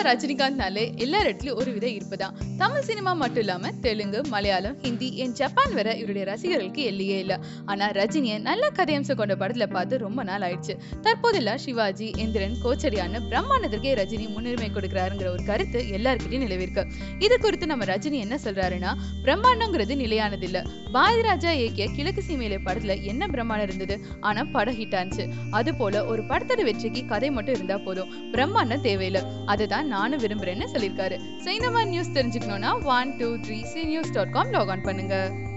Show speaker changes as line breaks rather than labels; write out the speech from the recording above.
ரஜினிகாந்த்னாலே எல்லா இடத்துலயும் ஒரு வித இருப்புதான் தமிழ் சினிமா மட்டும் இல்லாம தெலுங்கு மலையாளம் ஹிந்தி என் ஜப்பான் வர இவருடைய ரசிகர்களுக்கு எல்லையே இல்ல ஆனா ரஜினியை நல்ல கதையம்சம் கொண்ட படத்துல பார்த்து ரொம்ப நாள் ஆயிடுச்சு தற்போதெல்லாம் சிவாஜி எந்திரன் கோச்சரியான்னு பிரம்மாண்டத்திற்கே ரஜினி முன்னுரிமை கொடுக்கிறாருங்கிற ஒரு கருத்து எல்லாருக்கிட்டையும் நிலவிருக்கு இது குறித்து நம்ம ரஜினி என்ன சொல்றாருன்னா பிரம்மாண்டங்கிறது நிலையானது இல்ல பாரதிராஜா இயக்கிய கிழக்கு சீமையிலே படத்துல என்ன பிரம்மாண்டம் இருந்தது ஆனா படம் ஹிட் ஆச்சு அது போல ஒரு படத்தோட வெற்றிக்கு கதை மட்டும் இருந்தா போதும் பிரம்மாண்டம் தேவையில்லை அதுதான் நானும் விரும்புறேன்னு சொல்லியிருக்காரு ஸோ இந்த மாதிரி நியூஸ் தெரிஞ்சுக்கணும்னா one two three C news dot com log on பண்ணுங்க